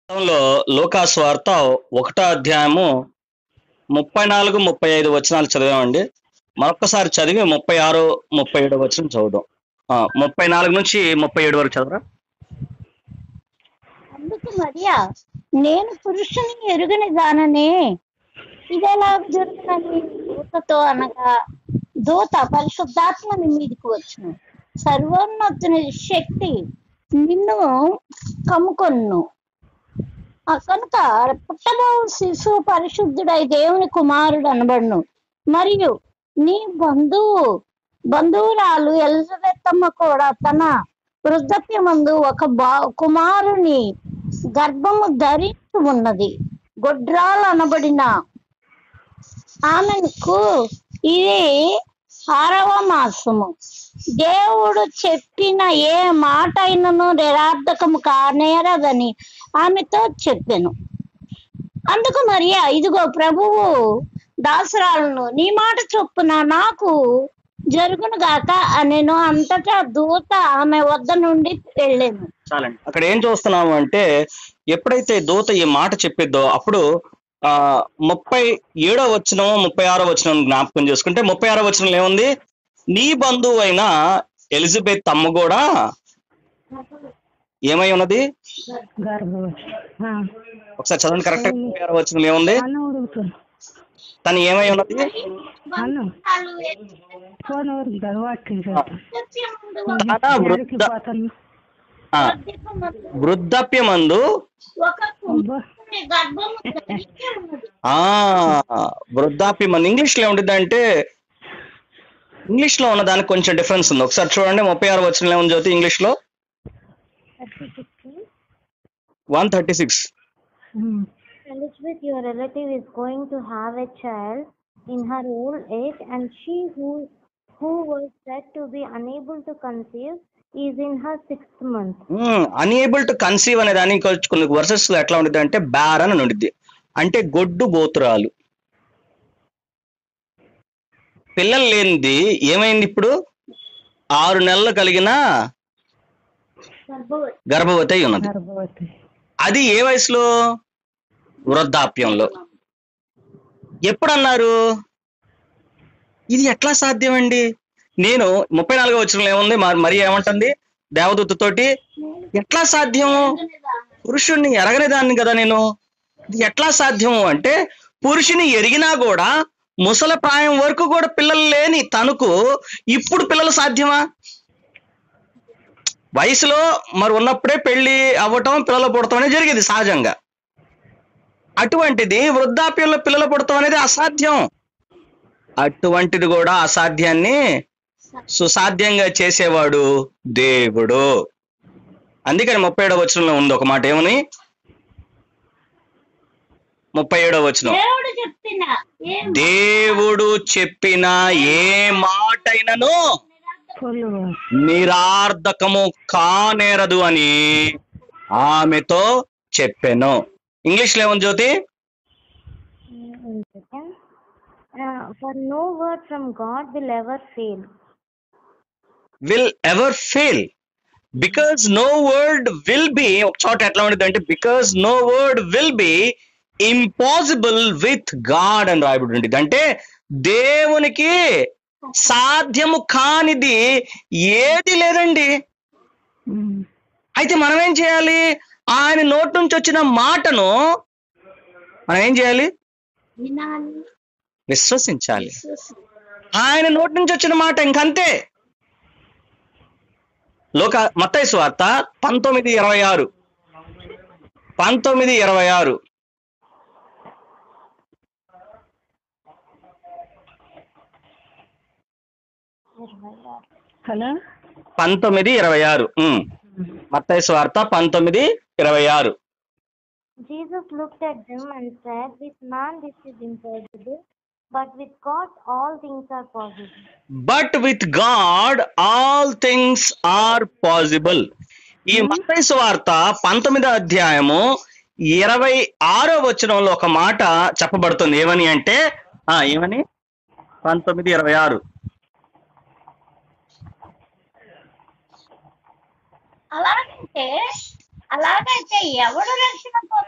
లో లోకాసు వార్త ఒకటో అధ్యాయము ముప్పై నాలుగు ముప్పై ఐదు వచనాలు చదివామండి మరొకసారి చదివి ముప్పై ఆరు ముప్పై ఏడు వచనం చదువుదాం ఆ, ముప్పై నాలుగు నుంచి ముప్పై ఏడు వరకు చదవరా అందుకు మరియా నేను పురుషుని ఎరుగని దాననే ఇదెలా జరుగునని దూతతో అనగా దూత పరిశుద్ధాత్మని మీదకి వచ్చును సర్వోన్నతుని శక్తి నిన్ను కమ్ముకొన్ను ఆ కనుక పుట్టబో శిశువు పరిశుద్ధుడై దేవుని కుమారుడు అనబడును మరియు నీ బంధువు బంధువురాలు ఎలిజబెత్తమ్మ కూడా తన వృద్ధత్యమందు ఒక బా కుమారుని గర్భము ధరించి ఉన్నది గొడ్రాలు అనబడిన ఆమెకు ఇది ఆరవ మాసము దేవుడు చెప్పిన ఏ మాట అయినను నిరార్థకము కానేరదని ఆమెతో చెప్పాను అందుకు మరి ఇదిగో ప్రభువు దాసరాలను నీ మాట చొప్పున నాకు జరుగును గాక అనేను అంతటా దూత ఆమె వద్ద నుండి వెళ్ళాను చాలండి అక్కడ ఏం చూస్తున్నాము అంటే ఎప్పుడైతే దూత ఈ మాట చెప్పిద్దో అప్పుడు ఆ ముప్పై ఏడో వచనం ముప్పై ఆరో వచనం జ్ఞాపకం చేసుకుంటే ముప్పై ఆరో వచనంలో ఏముంది నీ బంధువు అయిన ఎలిజబెత్ అమ్మ కూడా ఏమై ఉన్నది గర్భవతి ఆ, ఒకసారి చదవండి కరెక్ట్ ముప్పై ఆరో వచనంలో ఏముంది అన్నం ఉడుకుతుంది తను ఏమై ఉన్నది అన్నం ఫోన్ వరకు గర్భవతి తన వృద్ధ పోతాను ఆ, వృద్ధాప్యమందు ఒక కుమారుని గర్భము ధరించి ఉన్నది ఆ వృద్ధాప్యమందు ఇంగ్లీష్ లో ఏముంటుంది అంటే ఇంగ్లీష్ లో ఉన్న దానికి కొంచెం డిఫరెన్స్ ఉంది ఒకసారి చూడండి ముప్పై ఆరు వచనంలో ఏముంది జ్యోతి ఇంగ్లీష్ లో one thirty six Elizabeth, your relative, is going to have a child in her old age, and she who who was said to be unable to conceive is in her sixth month. Unable to conceive అనే దానికి కొంచెం కొన్ని versus లో ఎట్లా ఉంటుంది అంటే bear అని ఉండిద్ది అంటే గొడ్డు బోతురాలు పిల్లలు లేనిది ఏమైంది ఇప్పుడు ఆరు నెలలు కలిగిన గర్భవతి అయి ఉన్నది గర్భవతి అది ఏ వయసులో వృద్ధాప్యంలో ఎప్పుడు అన్నారు ఇది ఎట్లా సాధ్యం అండి నేను ముప్పై నాలుగో వచ్చిన ఏముంది మరి మరి ఏమంటుంది దేవదూతతోటి ఎట్లా సాధ్యం పురుషుణ్ణి ఎరగని దాన్ని కదా నేను ఇది ఎట్లా సాధ్యం అంటే పురుషుని ఎరిగినా కూడా ముసల ప్రాయం వరకు కూడా పిల్లలు లేని తనకు ఇప్పుడు పిల్లలు సాధ్యమా వయసులో మరి ఉన్నప్పుడే పెళ్లి అవ్వటం పిల్లలు పుడటం అనేది జరిగేది సహజంగా అటువంటిది వృద్ధాప్యంలో పిల్లలు పుడటం అనేది అసాధ్యం అటువంటిది కూడా అసాధ్యాన్ని సుసాధ్యంగా చేసేవాడు దేవుడు అందుకని ముప్పై ఏడవ వచనంలో ఉంది ఒక మాట ఏమని ముప్పై ఏడవ వచనం దేవుడు చెప్పిన ఏం దేవుడు చెప్పిన ఏ మాటైనను పొల్లు నిరార్థకము కానేరదు అని ఆమెతో చెప్పాను ఇంగ్లీష్ లో ఏముంది Jyoti One second. Uh, for no word from God will ever fail. Will ever fail because no word will be ఒక చోట ఎట్లా ఉండేది అంటే because no word will be impossible with God అని రాయబడి ఉండేది అంటే దేవునికి సాధ్యము కానిది ఏది లేదండి ఉమ్. అయితే మనం ఏం చేయాలి ఆయన నోటి నుంచి వచ్చిన మాటను మనం ఏం చేయాలి వినాలి విశ్వసించాలి ఆయన నోటి నుంచి వచ్చిన మాట ఇంకంతే లోక మత్తయి వార్త పంతొమ్మిది ఇరవై ఆరు పంతొమ్మిది ఇరవై ఆరు హలో పంతొమ్మిది ఇరవై ఆరు ఉమ్. మత్తయి వార్త పంతొమ్మిది ఇరవై ఆరు Jesus looked at them and said, With man this is impossible, but with God all things are possible. But with God all things are possible ఈ మత్తయి వార్త పంతొమ్మిదో అధ్యాయము ఇరవై ఆరో వచనంలో ఒక మాట చెప్పబడుతుంది ఏమని అంటే ఆ ఏమని పంతొమ్మిది ఇరవై ఆరు అలాగంటే అలాగైతే ఎవడు రక్షణ పొంద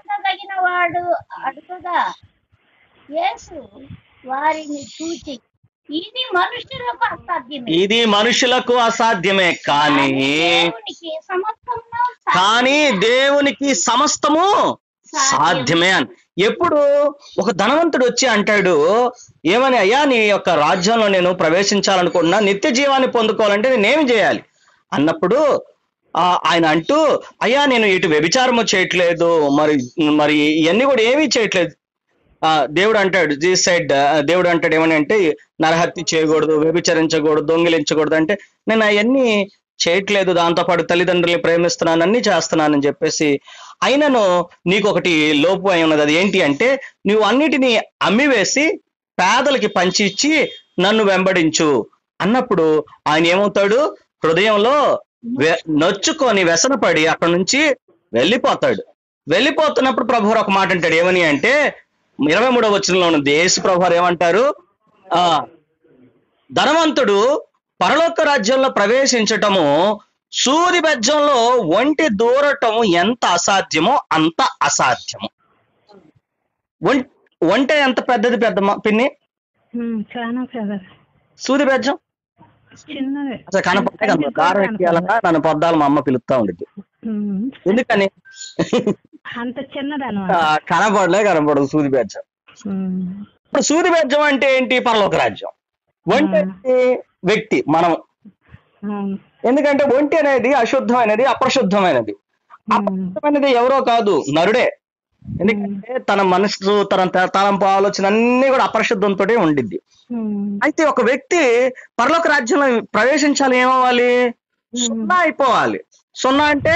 వాడు అడుగుగా యేసు వారిని చూచి ఇది మనుషులకు అసాధ్యమే ఇది మనుషులకు అసాధ్యమే కానీ దేవునికి సమస్తమును కానీ దేవునికి సమస్తము సాధ్యమే అని ఎప్పుడు ఒక ధనవంతుడు వచ్చి అంటాడు ఏమని అయ్యా నీ యొక్క రాజ్యంలో నేను ప్రవేశించాలనుకున్నా నిత్య జీవాన్ని పొందుకోవాలంటే నేనేమి చేయాలి అన్నప్పుడు ఆ, ఆయన అంటూ అయ్యా నేను ఇటు వ్యభిచారము చేయట్లేదు మరి మరి ఇవన్నీ కూడా ఏమీ చేయట్లేదు ఆ దేవుడు అంటాడు జీ సైడ్ దేవుడు అంటాడు ఏమని అంటే నరహత్య చేయకూడదు వ్యభిచరించకూడదు దొంగిలించకూడదు అంటే నేను అవన్నీ చేయట్లేదు దాంతో పాటు తల్లిదండ్రుల్ని ప్రేమిస్తున్నాను అన్ని చేస్తున్నానని చెప్పేసి అయినను నీకు ఒకటి లోపు అయి ఉన్నది అది ఏంటి అంటే నువ్వు అన్నిటినీ అమ్మివేసి పేదలకి పంచి ఇచ్చి నన్ను వెంబడించు అన్నప్పుడు ఆయన ఏమవుతాడు హృదయంలో వె- నొచ్చుకొని వ్యసనపడి అక్కడ నుంచి వెళ్ళిపోతాడు వెళ్ళిపోతున్నప్పుడు ప్రభు ఒక మాట అంటాడు ఏమని అంటే ఇరవై మూడవ వచనంలో ఉన్నది యేసు ప్రభు ఏమంటారు ఆ ధనవంతుడు పరలోక రాజ్యంలో ప్రవేశించటము సూది బెజ్జంలో ఒంటి దూరటము ఎంత అసాధ్యమో అంత అసాధ్యము ఒం- ఒంటె ఎంత పెద్దది పెద్ద పిన్ని ఉమ్, చాలా కదా సూది బెజ్జం చిన్నదే అసలు కనపడే కనపడదు దారం ఎక్కియాలన్నా నన్ను పొద్దాలు మా అమ్మ పిలుస్తా ఉండేది ఉమ్, ఎందుకని అంత చిన్నదనమాట ఆ, కనపడలే కనపడదు సూది బెజ్జం ఉమ్, ఇప్పుడు సూది బెజ్జం అంటే ఏంటి పరలోక రాజ్యం ఒంటి అంటే వ్యక్తి మనం అవును ఎందుకంటే ఒంటి అనేది అశుద్ధమైనది అప్రశుద్ధమైనది ఉమ్, అప్రశుద్ధమైనది ఎవరో కాదు నరుడే ఎందుకంటే తన మనసు తన త- తలంపు ఆలోచన అన్ని కూడా అపరిశుద్ధంతో ఉండిద్ది ఉమ్, అయితే ఒక వ్యక్తి పరలోక రాజ్యంలో ప్రవేశించాలి ఏమవ్వాలి సున్నా అయిపోవాలి సున్నా అంటే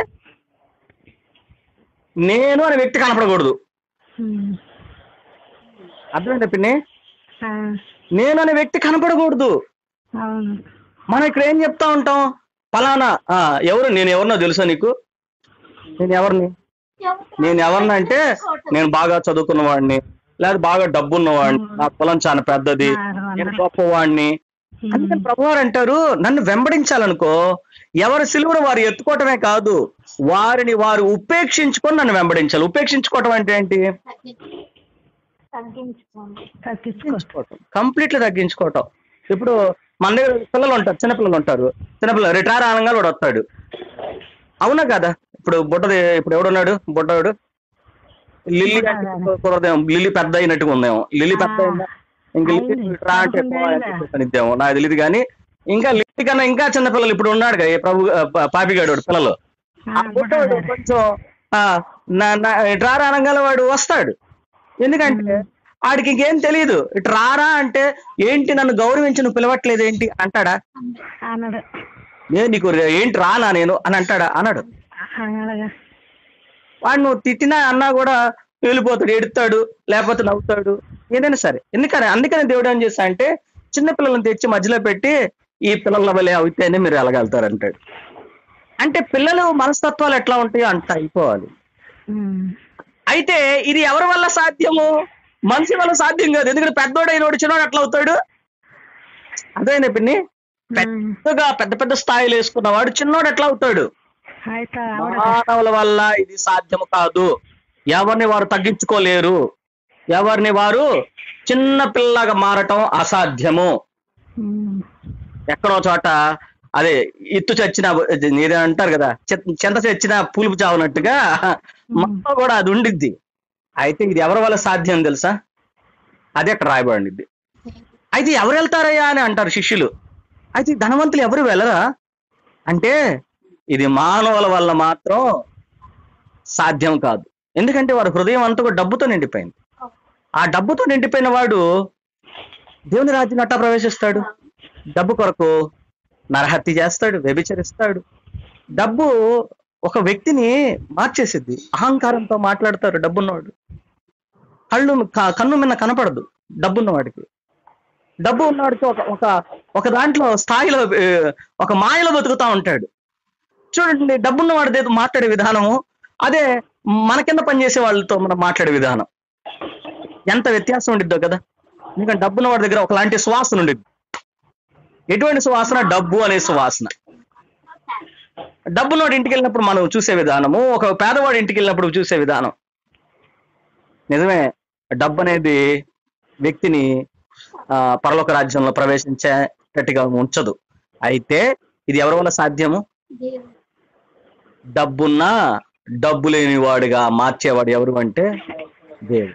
నేను అనే వ్యక్తి కనపడకూడదు ఉమ్, అర్థమైంది పిన్ని ఆ, నేను అనే వ్యక్తి కనపడకూడదు అవును మనం ఇక్కడ ఏం చెప్తా ఉంటాం ఫలానా ఆ, ఎవరు నేను ఎవరినో తెలుసా నీకు నేను ఎవరిని నేను ఎవరిని అంటే నేను బాగా చదువుకున్న వాడిని లేదా బాగా డబ్బు ఉన్నవాడిని నా పొలం చాలా పెద్దది నేను గొప్పవాడిని అందుకని ప్రభువారు అంటారు నన్ను వెంబడించాలనుకో ఎవరి సిలువను వారు ఎత్తుకోవటమే కాదు వారిని వారు ఉపేక్షించుకొని నన్ను వెంబడించాలి ఉపేక్షించుకోవటం అంటే ఏంటి తగ్గించుకోండి తగ్గించుకో కంప్లీట్లీ తగ్గించుకోవటం ఇప్పుడు మన దగ్గర పిల్లలు ఉంటారు చిన్నపిల్లలు ఉంటారు చిన్నపిల్లలు రిటైర్ అనగా వాడు వస్తాడు అవునా కదా ఇప్పుడు బుట్టది ఇప్పుడు ఎవడున్నాడు బుట్టవాడు లిల్లీ అంటే కుదరదేమో లిల్లీ పెద్ద అయినట్టుగా ఉందేమో లిల్లీ పెద్ద అయిందా ఇంక లిల్లీ అయింది. రా అంటే పదకొండేళ్ళ. పనిద్దామో నాకు తెలియదు కానీ ఇంకా లిల్లీ కన్నా ఇంకా చిన్న పిల్లలు ఇప్పుడు ఉన్నాడు కదా ఈ ప్రభు ఆ, పా- పాపిగాడు వాడు పిల్లలు ఆ బుట్టవాడు కొంచెం ఆ, నా నా ఇటు రారా అనగానే వాడు వస్తాడు ఎందుకంటే ఆడికి ఇంకేం తెలియదు ఇటు రారా అంటే ఏంటి నన్ను గౌరవించి నువ్వు పిలవట్లేదు ఏంటి అంటాడా అనడు ఏ నీకు రే- ఏంటి రానా నేను అని అంటాడా అనడు అనడుగా వాడు నువ్వు తిట్టినా అన్నా కూడా వెళ్ళిపోతాడు ఎడుతాడు లేకపోతే నవ్వుతాడు ఏదైనా సరే ఎందుకని అందుకని దేవుడు ఏం చేశా అంటే చిన్న పిల్లల్ని తెచ్చి మధ్యలో పెట్టి ఈ పిల్లల వల్లే అవుతాయని మీరు వెళ్ళగలుగుతారు అంటాడు అంటే పిల్లలు మనస్తత్వాలు ఎట్లా ఉంటాయో అంత అయిపోవాలి ఉమ్, అయితే ఇది ఎవరి వల్ల సాధ్యము మనిషి వల్ల సాధ్యం కాదు ఎందుకంటే పెద్దోడు అయినోడు చిన్నోడు ఎట్లా అవుతాడు అదేనా పిన్ని ఉమ్, పెద్దగా పెద్ద పెద్ద స్థాయిలు వేసుకున్నవాడు చిన్నోడు ఎట్లా అవుతాడు అయితే ఆవిడ మానవుల వల్ల ఇది సాధ్యము కాదు ఎవరిని వారు తగ్గించుకోలేరు ఎవరిని వారు చిన్న పిల్లగా మారటం అసాధ్యము ఉమ్, ఎక్కడో చోట అదే ఇత్తు చచ్చిన ఏదో అంటారు కదా చె- చింత చచ్చిన పూలుపు చావనట్టుగా మొత్తం కూడా అది ఉండిద్ది అయితే ఇది ఎవరి వల్ల సాధ్యం తెలుసా అది అక్కడ రాయబడింది అయితే ఎవరు వెళ్తారయ్యా అని అంటారు శిష్యులు అయితే ఈ ధనవంతులు ఎవరు వెళ్ళరా అంటే ఇది మానవుల వల్ల మాత్రం సాధ్యం కాదు ఎందుకంటే వారి హృదయం అంతా కూడా డబ్బుతో నిండిపోయింది ఆ డబ్బుతో నిండిపోయిన వాడు దేవుని రాజ్యం అట్టా ప్రవేశిస్తాడు డబ్బు కొరకు నరహత్య చేస్తాడు వ్యభిచరిస్తాడు డబ్బు ఒక వ్యక్తిని మార్చేసిద్ది అహంకారంతో మాట్లాడతారు డబ్బున్నవాడు కళ్ళు క- కన్ను మిన్న కనపడదు డబ్బున్నవాడికి డబ్బు ఉన్నవాడికి ఒక ఒక ఒక దాంట్లో స్థాయిలో ఏ, ఒక మాయలో బతుకుతా ఉంటాడు చూడండి డబ్బున్నవాడిది ఏదో మాట్లాడే విధానము అదే మన కింద పనిచేసే వాళ్ళతో మనం మాట్లాడే విధానం ఎంత వ్యత్యాసం ఉండిద్దో కదా ఎందుకంటే డబ్బున్న వాడి దగ్గర ఒకలాంటి సువాసన ఉండిద్ది ఎటువంటి సువాసన డబ్బు అనే సువాసన డబ్బున్నవాడి ఇంటికి వెళ్ళినప్పుడు మనం చూసే విధానము ఒక పేదవాడి ఇంటికి వెళ్ళినప్పుడు చూసే విధానం నిజమే డబ్బు అనేది వ్యక్తిని ఆ, పరలోక రాజ్యంలో ప్రవేశించేటట్టుగా ఉంచదు అయితే ఇది ఎవరి వల్ల సాధ్యము దేవుడు డబ్బున్నా డబ్బు లేని వాడిగా మార్చేవాడు ఎవరు అంటే దేవుడు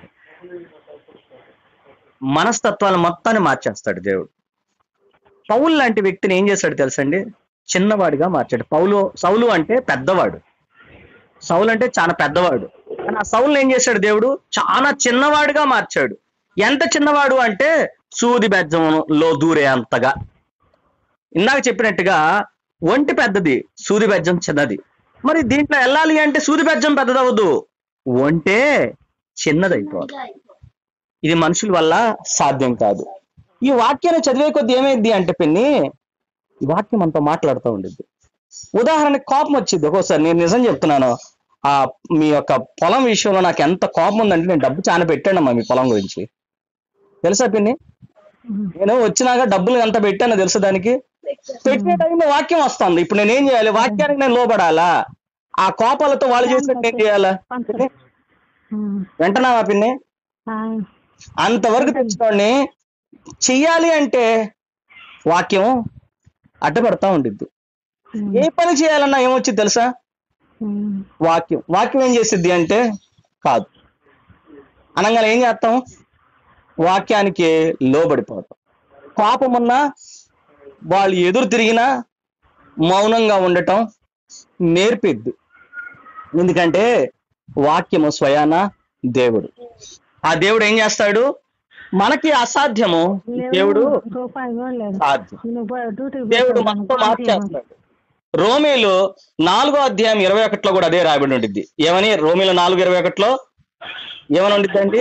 మనస్తత్వాలు మొత్తాన్ని మార్చేస్తాడు దేవుడు పౌలు లాంటి వ్యక్తిని ఏం చేశాడు తెలుసండి చిన్నవాడిగా మార్చాడు పౌలు సౌలు అంటే పెద్దవాడు సౌలు అంటే చాలా పెద్దవాడు కానీ ఆ సౌలు ఏం చేశాడు దేవుడు చాలా చిన్నవాడిగా మార్చాడు ఎంత చిన్నవాడు అంటే సూది బెజ్జంలో దూరే అంతగా ఇందాక చెప్పినట్టుగా ఒంటి పెద్దది సూది బెజ్జం చిన్నది మరి దీంట్లో వెళ్ళాలి అంటే సూది బెజ్జం పెద్దదవద్దు ఒంటే చిన్నదైపోవాలి ఇది మనుషుల వల్ల సాధ్యం కాదు ఈ వాక్యాన్ని చదివే కొద్ది ఏమైంది అంటే పిన్ని ఈ వాక్యం మనతో మాట్లాడుతూ ఉండిద్ది ఉదాహరణకి కోపం వచ్చింది ఒక్కోసారి నేను నిజం చెప్తున్నాను ఆ మీ యొక్క పొలం విషయంలో నాకు ఎంత కోపం ఉందంటే నేను డబ్బు చాలా పెట్టానమ్మా మీ పొలం గురించి తెలుసా పిన్ని ఉమ్. నేను వచ్చినాక డబ్బులు ఎంత పెట్టానో తెలుసా దానికి పెట్టే టైంలో వాక్యం వస్తుంది ఇప్పుడు నేను ఏం చేయాలి వాక్యానికి నేను లోబడాలా ఆ కోపాలతో వాళ్ళు చేసినట్టు ఏం చేయాలా పిన్ని? ఉమ్. వింటున్నావా పిన్ని ఆ, అంతవరకు తెచ్చుకోండి చెయ్యాలి అంటే వాక్యం అడ్డపడతా ఉండిద్ది ఉమ్. ఏ పని చేయాలన్నా ఏమొచ్చింది తెలుసా ఉమ్. వాక్యం వాక్యం ఏం చేసిద్ది అంటే కాదు అనగానే ఏం చేస్తాం వాక్యానికి లోబడిపోతాం కోపం ఉన్నా వాళ్ళు ఎదురు తిరిగినా మౌనంగా ఉండటం నేర్పిద్ది ఎందుకంటే వాక్యము స్వయాన దేవుడు ఆ దేవుడు ఏం చేస్తాడు మనకి అసాధ్యము దేవుడు రూపాయి కూడా లేదు సాధ్యం నువ్వు పోయి డ్యూటీకి దేవుడు పోతావు, మనతో పని చేయమని. మార్చేస్తాడు రోమేలు నాలుగో అధ్యాయం ఇరవై ఒకటిలో కూడా అదే రాయబడి ఉండిద్ది ఏమని రోమేలు నాలుగు ఇరవై ఒకటిలో ఏమని ఉండిద్దండి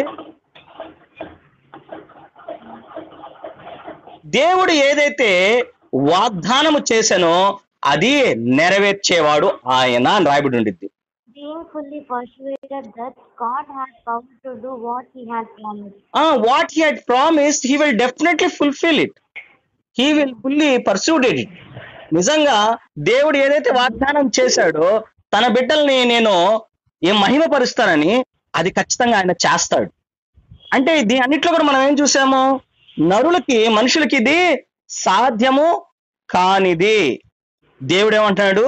దేవుడు ఏదైతే వాగ్దానము చేశానో అది నెరవేర్చేవాడు ఆయన అని రాయబడి ఉండిద్ది Being fully persuaded that God had power to do what he had promised. What he had promised he will definitely fulfil it he will fully persuaded it నిజంగా దేవుడు ఏదైతే వాగ్దానం చేశాడో తన బిడ్డల్ని నేను ఏం మహిమపరుస్తానని అది ఖచ్చితంగా ఆయన చేస్తాడు అంటే ఇది అన్నిట్లో కూడా మనం ఏం చూసాము నరులకి మనుషులకి ఇది సాధ్యము కానిది దేవుడు ఏమంటున్నాడు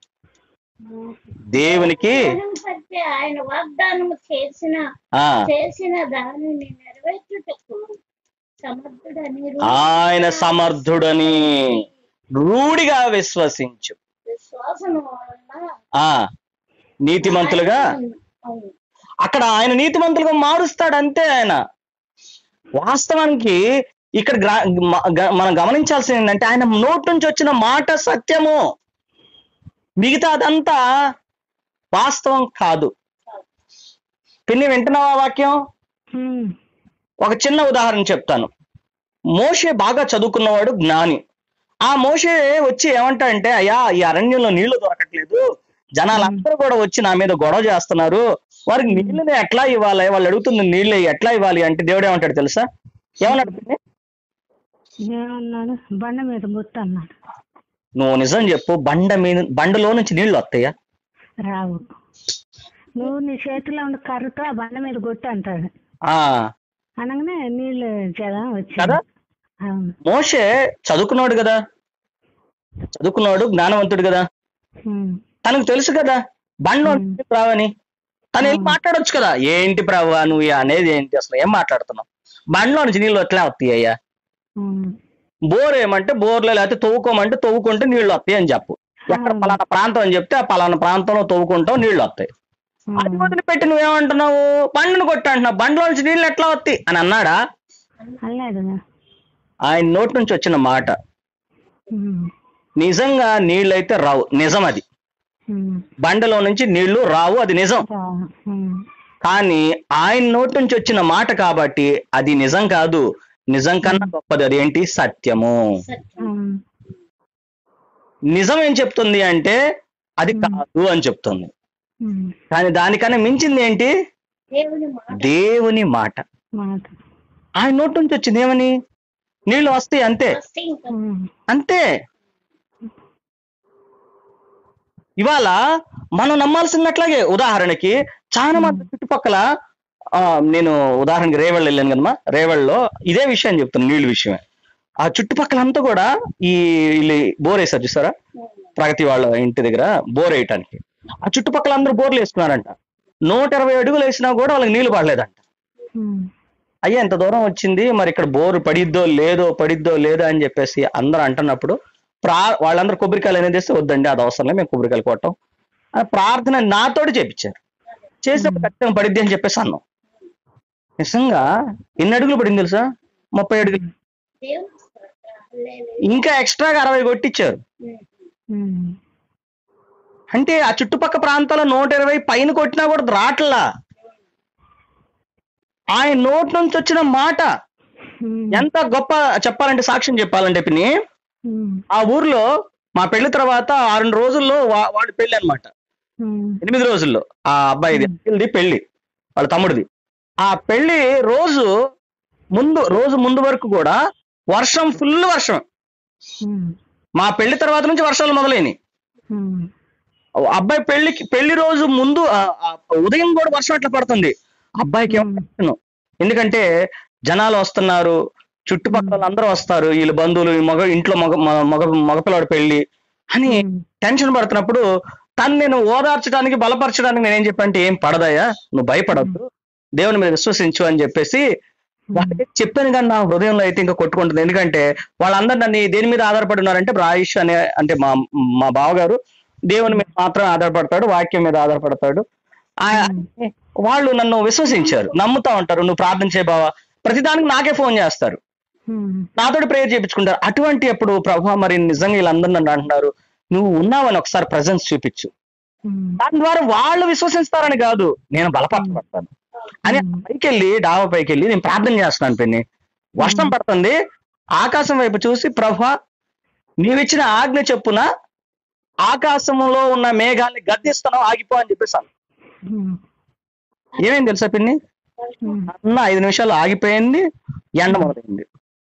దేవునికి బట్టి ఆయన వాగ్దానం చేసిన ఆ చేసిన దానిని నెరవేర్చుటకు సమర్థుడని ఆయన సమర్థుడని రూఢిగా విశ్వసించు విశ్వాసము వలన ఆ నీతిమంతులుగా అవును. అక్కడ ఆయన నీతిమంతులుగా మారుస్తాడు అంతే ఆయన వాస్తవానికి ఇక్కడ గ్రా- మ- గ- మనం గమనించాల్సింది ఏంటంటే ఆయన నోటి నుంచి వచ్చిన మాట సత్యము మిగతా అదంతా వాస్తవం కాదు పిన్ని వింటున్నావా వాక్యం ఉమ్. ఒక చిన్న ఉదాహరణ చెప్తాను మోషే బాగా చదువుకున్నవాడు జ్ఞాని ఆ మోషే వచ్చి ఏమంటాడంటే అయ్యా ఈ అరణ్యంలో నీళ్లు దొరకట్లేదు జనాలందరూ కూడా వచ్చి నా మీద గొడవ చేస్తున్నారు వారికి నీళ్ళని ఎట్లా ఇవ్వాలి వాళ్ళు అడుగుతుంది నీళ్ళు ఎట్లా ఇవ్వాలి అంటే దేవుడు ఏమంటాడు తెలుసా ఏమన్నాడు పిన్ని? ఏమన్నాడు బండ మీద ముట్టు అన్నాడు నువ్వు నిజం చెప్పు బండ మీద బండలో నుంచి నీళ్లు వస్తాయా రావు నువ్వు నీ చేతిలో ఉన్న కర్రతో ఆ బండ మీద కొట్టు అంటాడు ఆ అనగానే నీళ్ళు జలం వచ్చి కదా అవును మోషే చదువుకున్నాడు కదా చదువుకున్నాడు జ్ఞానవంతుడు కదా ఉమ్. తనకు తెలుసు కదా బండ్లో మ్మ్. నుంచి రావని తను వెళ్ళి మాట్లాడొచ్చు కదా ఏంటి ప్రభు నువ్వు ఈ అనేది ఏంటి అసలు ఏం మాట్లాడుతున్నావు బండ్లో నుంచి నీళ్ళు ఎట్లా వస్తాయి అయ్యా ఉమ్. బోర్ ఏమంటే బోర్లో లేకపోతే తవ్వుకోమంటే తవ్వుకుంటే నీళ్లు వస్తాయి అని చెప్పు ఎక్కడ మ్మ్. పలానా ప్రాంతం అని చెప్తే ఆ పలానా ప్రాంతంలో తవ్వుకుంటావు నీళ్లు వస్తాయి అది వదిలిపెట్టి నువ్వేమంటున్నావు బండ్ను కొట్టి అంటున్నావు బండ్లో నుంచి నీళ్ళు ఎట్లా వస్తాయి అని అన్నాడా అల్లాడు ఆయన నోటి నుంచి వచ్చిన మాట ఉమ్. నిజంగా నీళ్ళు అయితే రావు నిజం అది ఉమ్. బండలో నుంచి నీళ్లు రావు అది నిజం రావు. ఉమ్. కానీ ఆయన నోటి నుంచి వచ్చిన మాట కాబట్టి అది నిజం కాదు నిజం కన్నా గొప్పది అది ఏంటి సత్యము సత్యం ఉమ్. నిజం ఏం చెప్తుంది అంటే అది కాదు అని చెప్తుంది ఉమ్. కానీ దానికన్నా మించింది ఏంటి దేవుని మాట దేవుని మాట మాట ఆయన నోటి నుంచి వచ్చింది ఏమని నీళ్ళు వస్తాయి అంతే వస్తే ఇంకా ఉమ్. అంతే ఇవాళ మనం నమ్మాల్సింది అట్లాగే ఉదాహరణకి చాలా మంది చుట్టుపక్కల ఆ, నేను ఉదాహరణకి రేవళ్ళు వెళ్ళాను కదమ్మా రేవళ్ళలో ఇదే విషయం చెప్తాను నీళ్ళ విషయమే ఆ చుట్టుపక్కలంతా కూడా ఈ వీళ్ళు బోర్ వేసారు చూసారా ప్రగతి వాళ్ళ ఇంటి దగ్గర బోర్ వేయటానికి ఆ చుట్టుపక్కల అందరూ బోర్లు వేసుకున్నారంట నూట ఇరవై అడుగులు వేసినా కూడా వాళ్ళకి నీళ్లు పడలేదంట ఉమ్, అయ్యా ఎంత దూరం వచ్చింది మరి ఇక్కడ బోరు పడిద్దో లేదో పడిద్దో లేదో అని చెప్పేసి అందరూ అంటున్నప్పుడు ప్రా వాళ్ళందరూ కొబ్బరికాయలు అనేది వేస్తే వద్దండి అది అవసరం లేదు మేము కొబ్బరికాయలు కొట్టాం ఆ ప్రార్థన నాతోటి చేపించారు చేసినప్పుడు ఖచ్చితంగా పడిద్ది అని చెప్పేసి అన్నాం నిజంగా ఎన్ని అడుగులు పడింది తెలుసా ముప్పై అడుగులు దేవుని స్తోత్రం. హల్లెలూయా. ఇంకా ఎక్స్ట్రాగా అరవై కొట్టించారు ఉమ్, అంటే ఆ చుట్టుపక్క ప్రాంతాల్లో నూట ఇరవై పైన కొట్టినా కూడా రాట్లా ఆయన నోటి నుంచి వచ్చిన మాట ఉమ్, ఎంత గొప్ప చెప్పాలంటే సాక్ష్యం చెప్పాలంటే పిన్ని ఉమ్, ఆ ఊర్లో మా పెళ్లి తర్వాత ఆరు రోజుల్లో వా- వాడి పెళ్లి అన్నమాట ఉమ్, ఎనిమిది రోజుల్లో ఆ అబ్బాయిది అఖిల్ది పెళ్లి వాళ్ళ తమ్ముడిది ఆ పెళ్లి రోజు ముందు రోజు ముందు వరకు కూడా వర్షం ఫుల్ వర్షం ఉమ్, మా పెళ్లి తర్వాత నుంచి వర్షాలు మొదలైనవి ఉమ్, అబ్బాయి పెళ్లికి పెళ్లి రోజు ముందు ఆ, ఆ, ఉదయం కూడా వర్షం అట్లా పడుతుంది అబ్బాయికి ఏమో టెన్షన్. ఎందుకంటే జనాలు వస్తున్నారు చుట్టుపక్కల వాళ్ళు అందరూ వస్తారు వీళ్ళ బంధువులు ఈ మగ ఇంట్లో మగ మ- మగ మగపిల్లాడు పెళ్లి అని ఉమ్, టెన్షన్ పడుతున్నప్పుడు తను నేను ఓదార్చడానికి బలపరచడానికి నేనేం చెప్పంటే ఏం పడదయ్యా నువ్వు భయపడద్దు దేవుని మీద విశ్వసించు అని చెప్పేసి వాళ్ళకి చెప్పాను కానీ నా హృదయంలో అయితే ఇంకా కొట్టుకుంటుంది ఎందుకంటే వాళ్ళందరూ నన్ను దేని మీద ఆధారపడి ఉన్నారంటే రాయిష్ అనే అంటే మా మా బావగారు దేవుని మీద మాత్రమే ఆధారపడతాడు వాక్యం మీద ఆధారపడతాడు ఆ- వాళ్ళు నన్ను విశ్వసించారు నమ్ముతా ఉంటారు నువ్వు ప్రార్థన చేయ బావా ప్రతిదానికి నాకే ఫోన్ చేస్తారు ఉమ్, నాతోటి ప్రేయర్ చేయించుకుంటారు అటువంటి అప్పుడు ప్రభా మరి నిజంగా వీళ్ళందరూ నన్ను అంటున్నారు నువ్వు ఉన్నావని ఒకసారి ప్రజెన్స్ చూపించు ఉమ్, దాని ద్వారా వాళ్ళు విశ్వసిస్తారని కాదు నేను బలపరచబడతాను అని పైకి వెళ్ళి డాబా పైకి వెళ్ళి నేను ప్రార్థన చేస్తున్నాను పెన్ని వర్షం పడుతుంది ఆకాశం వైపు చూసి ప్రభా నీవిచ్చిన ఆజ్ఞ చెప్పున ఆకాశంలో ఉన్న మేఘాన్ని గద్దిస్తున్నావు ఆగిపో అని చెప్పేసాను ఉమ్, ఏమైంది తెలుసా పిన్ని ఉమ్, అన్న ఐదు నిమిషాలు ఆగిపోయింది ఎండ మొదలైంది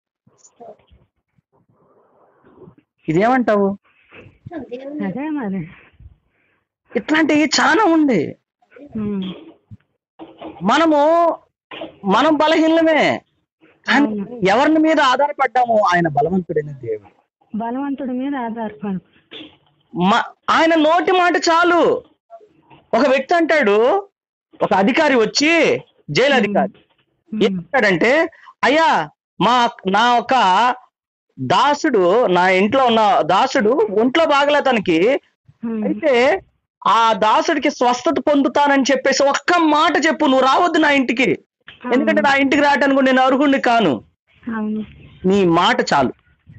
ఇదేమంటావు దేవుని అదే మరి ఇట్లాంటివి చాలా ఉంది ఉమ్, మనము మనం బలహీనమే కానీ ఎవరిని మీద ఆధారపడ్డాము ఆయన బలవంతుడైన దేవుడు బలవంతుడి మీద ఆధారపడు మ- ఆయన నోటి మాట చాలు ఒక వ్యక్తి అంటాడు ఒక అధికారి వచ్చి జైలు అధికారి ఏమంటాడంటే అయ్యా మా నా ఒక దాసుడు నా ఇంట్లో ఉన్న దాసుడు ఒంట్లో బాగలే తనకి ఉమ్, అయితే ఆ దాసుడికి స్వస్థత పొందుతానని చెప్పేసి ఒక్క మాట చెప్పు నువ్వు రావద్దు నా ఇంటికి ఎందుకంటే నా ఇంటికి రావటానికి కూడా నేను అర్హుడిని కాను అవును నీ మాట చాలు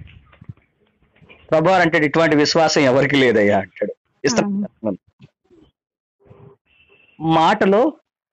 ప్రభు అంటే ఇటువంటి విశ్వాసం ఎవరికి లేదయ్యా అంటాడు ఇష్టం మాటలో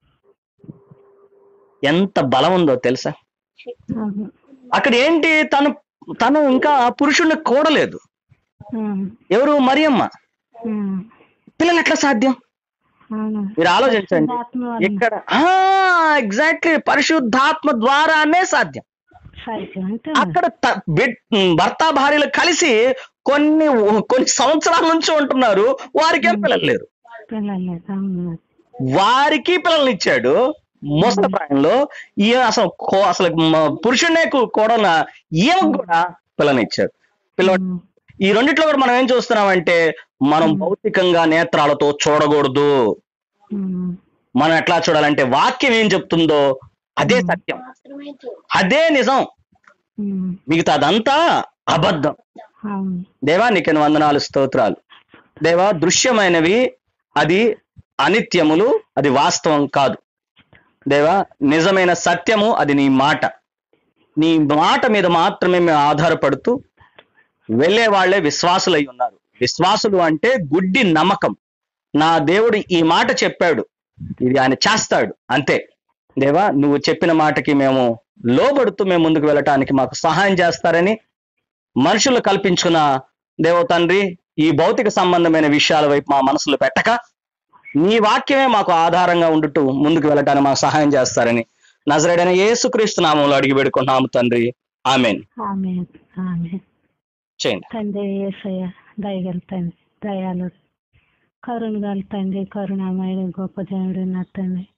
ఎంత బలం ఉందో తెలుసా అవును అక్కడ ఏంటి తను తను ఇంకా పురుషుణ్ణి కూడలేదు ఉమ్, ఎవరు మరియమ్మ ఉమ్, పిల్లలు ఎట్లా సాధ్యం అవును మీరు ఆలోచించండి ఆత్మ వలన ఇక్కడ ఎగ్జాక్ట్లీ పరిశుద్ధాత్మ ద్వారానే సాధ్యం సాధ్యం అంటే అక్కడ త- బిడ్- భర్త భార్యలు కలిసి కొన్ని కొన్ని సంవత్సరాల నుంచి ఉంటున్నారు వారికి ఏం పిల్లలు లేరు పిల్లలు లేదు అవును మరి. వారికి పిల్లల్ని ఇచ్చాడు మోస్త ప్రాయంలో ఈ అసలు కో- అసలు మ- పురుషుడే కూడా ఈమెకు కూడా పిల్లని ఇచ్చాడు పిల్లవాడు ఉమ్, ఈ రెండిట్లో కూడా మనం ఏం చూస్తున్నామంటే మనం భౌతికంగా నేత్రాలతో చూడకూడదు ఉమ్, మనం ఎట్లా చూడాలంటే వాక్యం ఏం చెప్తుందో అదే సత్యం మాత్రమే చూడు అదే నిజం ఉమ్, మిగతాదంతా అబద్ధం అవును దేవా నీకు వందనాలు స్తోత్రాలు దేవా దృశ్యమైనవి అది అనిత్యములు అది వాస్తవం కాదు దేవా నిజమైన సత్యము అది నీ మాట నీ మాట మీద మాత్రమే మేము ఆధారపడుతూ వెళ్ళే వాళ్ళే విశ్వాసులై ఉన్నారు విశ్వాసులు అంటే గుడ్డి నమ్మకం నా దేవుడు ఈ మాట చెప్పాడు ఇది ఆయన చేస్తాడు అంతే దేవా నువ్వు చెప్పిన మాటకి మేము లోబడుతూ మేము ముందుకు వెళ్ళటానికి మాకు సహాయం చేస్తారని మనుషులు కల్పించుకున్న దేవ తండ్రి ఈ భౌతిక సంబంధమైన విషయాల వైపు మా మనసులో పెట్టక నీ వాక్యమే మాకు ఆధారంగా ఉండుతూ ముందుకు వెళ్ళటానికి మాకు సహాయం చేస్తారని నజరేడైన యేసుక్రీస్తు నామంలో అడిగి పెడుకున్నాము తండ్రి ఆమెన్ ఆమె ఆమె చేయండి తండ్రి ఏసయ్య దయగల తండ్రి దయాలు కరుణ గల తండ్రి కరుణామయుడు గొప్ప దేవుడు నా తండ్రి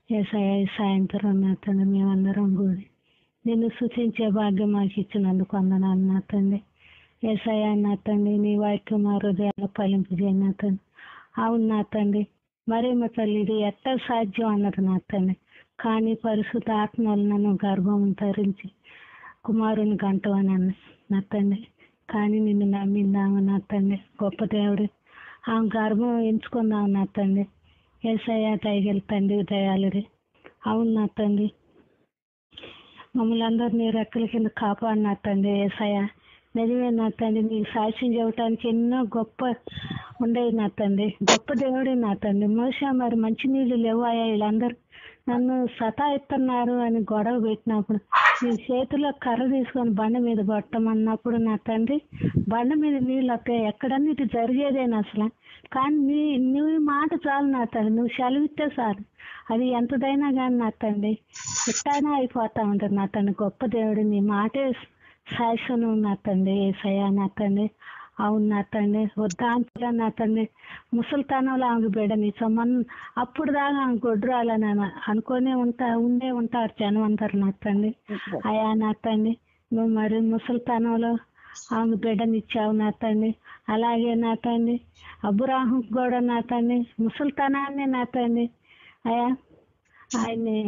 ఏసయ్య ఈ సాయంత్రం నా తండ్రి మేమందరం కూడి నిన్ను సూచించే భాగ్యం మాకు ఇచ్చినందుకు వందనాలు నా తండ్రి ఏసయ్య నా తండ్రి నీ వాక్యం మా హృదయాలు ఫలింపజేయండి నా తండ్రి అవును నా తండ్రి మరి మా తల్లి ఇది ఎట్ట సాధ్యం అన్నది నా తండ్రి కానీ పరిశుద్ధ ఆత్మలు నన్ను గర్భం ధరించి కుమారుని గంటవని అన్న నా తండ్రి కానీ నిన్ను నమ్మిందాము నా తండ్రి గొప్ప దేవుడు ఆమె గర్భం ఎంచుకుందాం నా తండ్రి ఏసయ్య దయగల తండ్రి దయాలుడి అవును నా తండ్రి మమ్మల్ని అందరినీ రెక్కల కింద కాపాడు నా తండ్రి ఏసయ్య నిజమే నా తండ్రి నీకు సాక్ష్యం చెప్పడానికి ఎన్నో గొప్ప ఉండేవి నా తండ్రి గొప్ప దేవుడే నా తండ్రి మోసా మరి మంచి నీళ్ళు లేవాయా వీళ్ళందరూ నన్ను సతాయిస్తున్నారు అని గొడవ పెట్టినప్పుడు నీ చేతిలో కర్ర తీసుకొని బండ మీద కొట్టమన్నప్పుడు నా తండ్రి బండ మీద నీళ్ళు వస్తాయి ఎక్కడన్నా ఇది జరిగేదేనా అసలు కానీ నీ నువ్వు ఈ మాట చాలు నా తండ్రి నువ్వు సెలవిస్తే చాలు అది ఎంతదైనా కానీ నా తండ్రి ఎట్టైనా అయిపోతా ఉంటుంది నా తండ్రి గొప్ప దేవుడు నీ మాటే శాసనం నా తండ్రి ఏసయ్యా నా తండ్రి అవును నా తండ్రి వద్దాంతలో నా తండ్రి ముసలితనంలో ఆమె బిడ్డని సమ్మన్ అప్పుడు దాకా ఆమె గొడ్రాలని అనుకునే ఉంటా ఉండే ఉంటారు జనం అందరు నా తండ్రి అయా నా తండ్రి నువ్వు మరి ముసలితనంలో ఆమె బిడ్డని ఇచ్చావు నా తండ్రి అలాగే నా తండ్రి అబ్బురాహం కూడా నా తండ్రి ముసలితనాన్ని నా తండ్రి అయా ఆయన్ని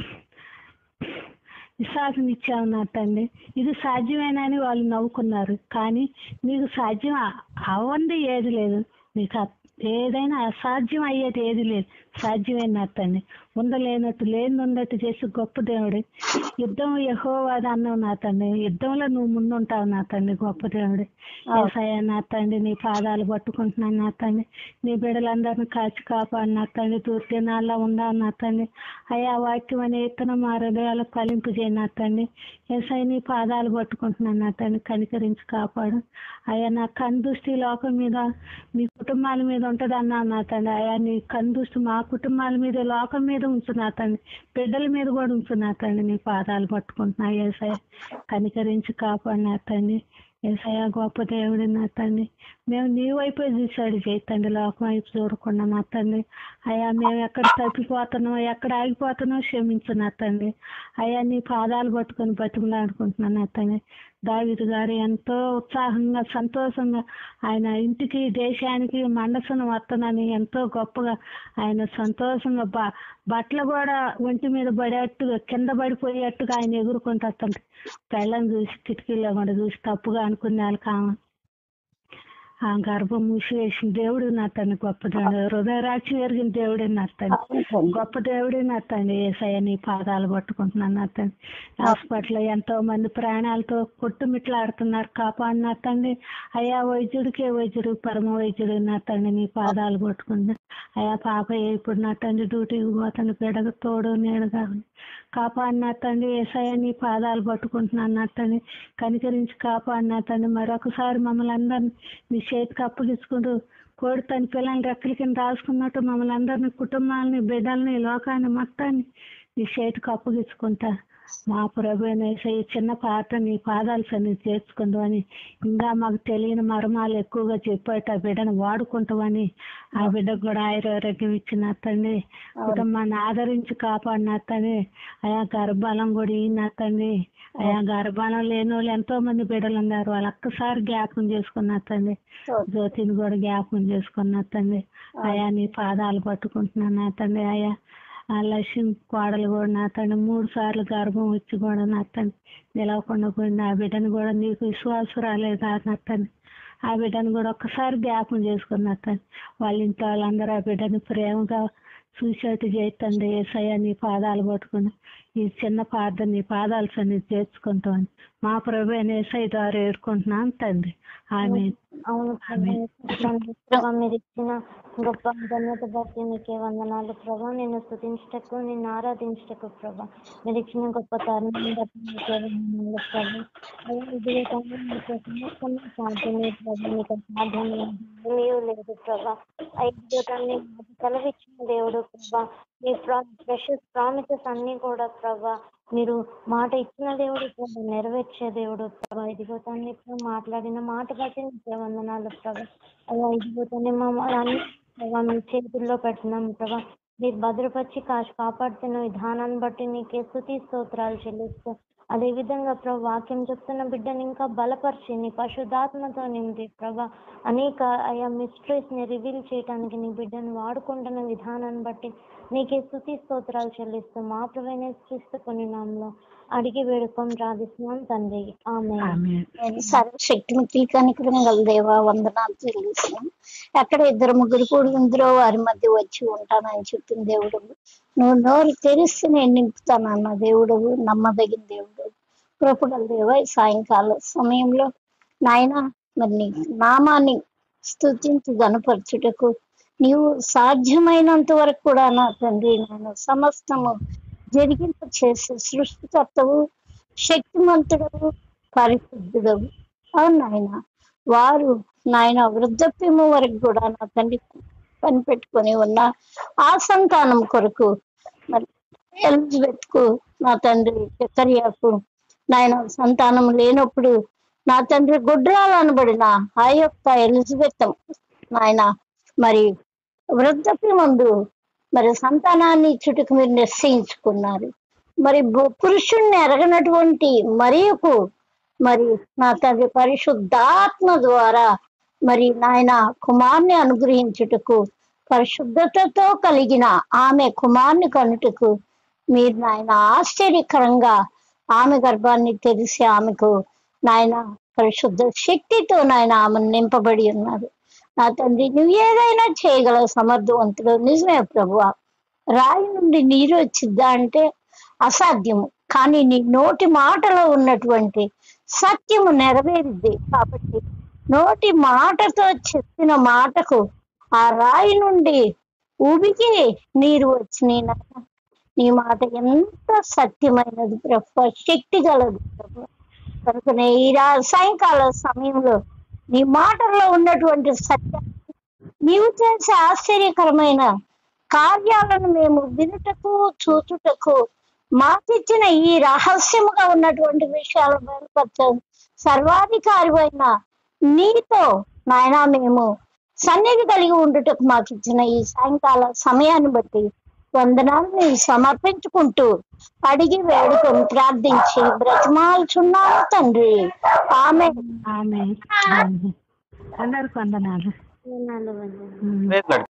విశ్వాసం ఇచ్చావు నా తండ్రి ఇది సాధ్యమేనని వాళ్ళు నవ్వుకున్నారు కానీ నీకు సాధ్యం అ- అవ్వంది ఏది లేదు నీకు అ- ఏదైనా అసాధ్యం అయ్యేది ఏది లేదు సాధ్యమే నా తండ్రి ఉండలేనట్టు లేని ఉన్నట్టు చేసి గొప్ప దేవుడు యుద్ధం యహోవాది అన్నావు నా తండ్రి యుద్ధంలో నువ్వు ముందుంటావు నా తండ్రి గొప్ప దేవుడు ఏసయ్య నా తండ్రి నీ పాదాలు పట్టుకుంటున్నాను నా తండ్రి నీ బిడ్డలందరిని కాచి కాపాడు నా తండ్రి దూర్తినాల్లో ఉండాలి నా తండ్రి అయ్యా వాక్యం అనే ఇతను మా హృదయాలు ఫలింపు చేయి నా తండ్రి ఏసై నీ పాదాలు పట్టుకుంటున్నాను నా తండ్రి కనికరించి కాపాడు అయ్యా నా కందుష్టి లోకం మీద మీ కుటుంబాల మీద ఉంటుంది అన్నావు నా తండ్రి అయ్యా నీ కందుష్టి మా కుటుంబాల మీద లోకం మీద ఉంచు నా తండ్రి బిడ్డల మీద కూడా ఉంచు నా తండ్రి నీ పాదాలు పట్టుకుంటున్నా ఏసయ్య కనికరించి కాపాడు నా తండ్రి ఏసయ్య గొప్ప దేవుడు నా తండ్రి మేము నీ వైపే చూసాడు చేయి తండ్రి లోకం వైపు చూడకుండా నా తండ్రి అయ్యా మేము ఎక్కడ తప్పిపోతున్నాం ఎక్కడ ఆగిపోతున్నాం క్షమించు నా తండ్రి అయ్యా నీ పాదాలు పట్టుకొని బతిమలాడుకుంటున్నాను నా తండ్రి దావిదు గారు ఎంతో ఉత్సాహంగా సంతోషంగా ఆయన ఇంటికి దేశానికి మండసను వస్తానని ఎంతో గొప్పగా ఆయన సంతోషంగా బ బట్టలు కూడా ఒంటి మీద పడేట్టుగా కింద పడిపోయేట్టుగా ఆయన ఎగురుకుంటూ వస్తుంటే పెళ్ళని చూసి కిటికీలో కూడా చూసి తప్పుగా అనుకునే వాళ్ళకి ఆమె ఆ గర్భం మూసివేసిన దేవుడు నా తండ్రి గొప్ప దేవుడు హృదయరాక్షి ఎరిగిన దేవుడే నా తండ్రి గొప్ప దేవుడే నా తండ్రి ఏసయ్య నీ పాదాలు పట్టుకుంటున్నాను నా తండ్రి హాస్పిటల్ ఎంతో మంది ప్రాణాలతో కొట్టుమిట్లాడుతున్నారు కాపాడు నా తండ్రి అయ్యా వైద్యుడికే వైద్యుడు పరమ వైద్యుడు నా తండ్రి నీ పాదాలు పట్టుకుంటున్నా అయ్యా పాప ఇప్పుడు నా తండ్రి డ్యూటీకి పోతాను బిడగ తోడు నీడగా ఉంది. కాపాడు నా తండ్రి ఏసయ్య నీ పాదాలు పట్టుకుంటున్నాను నా తండ్రి కనికరించి కాపాడు నా తండ్రి మరొకసారి మమ్మల్ని అందరినీ నీ చేతికి అప్పగించుకుంటూ కోడి తన పిల్లల్ని రెక్కల కింద రాసుకున్నట్టు మమ్మల్ని అందరినీ కుటుంబాలని బిడ్డల్ని లోకాన్ని మొత్తాన్ని నీ చేతికి అప్పగించుకుంటా మా ప్రభు ఈ చిన్న పాట నీ పాదాలు సన్ని చేర్చుకుందామని ఇంకా మాకు తెలియని మర్మాలు ఎక్కువగా చెప్పేట ఆ బిడ్డను వాడుకుంటామని ఆ బిడ్డకు కూడా ఆయురారోగ్యం ఇచ్చిన తండ్రి కుటుంబాన్ని ఆదరించి కాపాడిన తండ్రి అయా గర్భాలం కూడా ఈయన తండ్రి అయా గర్భాలం లేని వాళ్ళు ఎంతో మంది బిడ్డలు ఉన్నారు వాళ్ళు ఒక్కసారి జ్ఞాపకం చేసుకున్న తండ్రి జ్యోతిని కూడా జ్ఞాపకం చేసుకున్న తండ్రి అయా నీ పాదాలు పట్టుకుంటున్నాను నా తండ్రి అయా ఆ లక్ష్మి కోడలు కూడా నా తండ్రి మూడు సార్లు గర్భం వచ్చి కూడా నా తండ్రి నిలవకుండా పోయింది ఆ బిడ్డను కూడా నీకు విశ్వాసం రాలేదు నా తండ్రి ఆ బిడ్డను కూడా ఒక్కసారి జ్ఞాపకం చేసుకున్న తండ్రి వాళ్ళ ఇంట్లో వాళ్ళందరూ ఆ బిడ్డని ప్రేమగా చూసేట్టు చేస్తుంది ఏసయ్య నీ పాదాలు పట్టుకుని ఈ చిన్న పాద నీ పాదాలు సన్ని చేర్చుకుంటామని మా ప్రభు ఏసై ద్వారా ఏడుకుంటున్నాను తండ్రి ఆమె అవును ప్రభా మీరు ఇచ్చిన గొప్ప ధన్యత బట్టి మీకే వందనాలు ప్రభా నేను స్థుతించటకు నిన్ను ఆరాధించటకు ప్రభా మీరు ఇచ్చిన గొప్ప తరుణం బట్టి మీకే వందనాలు ప్రభా అయ్యా ఇదిగో తండ్రి మీకు సమస్తము సాధ్యమే ప్రభా మీకు సాధ్యం ఏమీ లేదు ప్రభా ఐదో తండ్రి మాకు సెలవిచ్చిన దేవుడు ప్రభా మీ ప్రా ప్రెషస్ ప్రామిసెస్ అన్ని కూడా ప్రభా మీరు మాట ఇచ్చిన దేవుడు ప్రభా నెరవేర్చే దేవుడు ప్రభా ఇదిగో తండ్రి ఇప్పుడు మాట్లాడిన మాట బట్టి నీకే వందనాలు ప్రభా అయ్యా ఇదిగో తండ్రి మా అన్ని ప్రభా మీ చేతుల్లో పెడుతున్నాము ప్రభా మీరు భద్రపరిచి కాచి కాపాడుతున్న విధానాన్ని బట్టి నీకే స్థుతి స్తోత్రాలు చెల్లిస్తూ అదేవిధంగా ప్రభు వాక్యం చెప్తున్న బిడ్డని ఇంకా బలపరిచి నీ పరిశుద్ధాత్మతో నింపి ప్రభా అనేక ఆయా mysteries ని రివీల్ చేయడానికి నీ బిడ్డను వాడుకుంటున్న విధానాన్ని బట్టి నీకే స్థుతి స్తోత్రాలు చెల్లిస్తూ మా ప్రవీణ క్రీస్తు కొన్ని నామంలో అడిగి వేడుకొని ప్రార్థిస్తున్నాం తండ్రి ఆమె ఆమె నేను సర్వశక్తిమిక్కిలి కనికరం గల దేవా వందనాలు చెల్లిస్తున్నాను ఎక్కడ ఇద్దరు ముగ్గురు కూడా ఉందరో వారి మధ్య వచ్చి ఉంటానని చెప్పిన దేవుడు నువ్వు నోరు తెరిస్తే నేను నింపుతానన్న దేవుడు నమ్మదగిన దేవుడు కృపగల దేవ ఈ సాయంకాల సమయంలో నాయన మరి నీ నామాన్ని స్తుతించి గనపరచుటకు నీవు సాధ్యమైనంత వరకు కూడా నా తండ్రి నేను సమస్తము జరిగింప చేసే సృష్టికర్తవు శక్తిమంతుడవు పరిశుద్ధుడవు అవును నాయన వారు నాయన వృద్ధప్యము వరకు కూడా నా తండ్రి కనిపెట్టుకొని ఉన్న ఆ సంతానం కొరకు మరి ఎలిజబెత్ కు నా తండ్రి చక్కర్యాకు నాయన సంతానం లేనప్పుడు నా తండ్రి గుడ్రాలు అనబడిన ఆ యొక్క ఎలిజబెత్ నాయన మరి వృద్ధప్యమందు మరి సంతానాన్ని ఇచ్చుటకు మీరు నిశ్చయించుకున్నారు మరి భూ- పురుషుణ్ణి ఎరగనటువంటి మరియకు మరి నా తండ్రి పరిశుద్ధాత్మ ద్వారా మరి నాయన కుమార్ని అనుగ్రహించుటకు పరిశుద్ధతతో కలిగిన ఆమె కుమార్ని కనుటకు మీరు నాయన ఆశ్చర్యకరంగా ఆమె గర్భాన్ని తెరిచి ఆమెకు నాయన పరిశుద్ధ శక్తితో నాయన ఆమెను నింపబడి ఉన్నారు నా తండ్రి నువ్వు ఏదైనా చేయగల సమర్థవంతుడు నిజమే ప్రభువా రాయి నుండి నీరు వచ్చిద్దా అంటే అసాధ్యము కానీ నీ నోటి మాటలో ఉన్నటువంటి సత్యము నెరవేరుద్ది కాబట్టి నోటి మాటతో చెప్పిన మాటకు ఆ రాయి నుండి ఉబికి నీరు వచ్చినాయి నాయన. నీ మాట ఎంత సత్యమైనది ప్రభు శక్తి గలదు ప్రభు కనుకనే ఈ రా సాయంకాల సమయంలో నీ మాటల్లో ఉన్నటువంటి సత్యం నీవు చేసే ఆశ్చర్యకరమైన కార్యాలను మేము వినుటకు చూచుటకు మాకిచ్చిన ఈ రహస్యముగా ఉన్నటువంటి విషయాలు బయలుపరచారు సర్వాధికారి అయిన నీతో నాయన మేము సన్నిధి కలిగి ఉండుటకు మాకు ఇచ్చిన ఈ సాయంకాల సమయాన్ని బట్టి వందనాలు మేము సమర్పించుకుంటూ అడిగి వేడుకొని ప్రార్థించి బ్రతిమాలుచున్నాము తండ్రి ఆమె ఆమె అందరికి వందనాలు వందనాలు వందనాలు ఉమ్. Praise lord.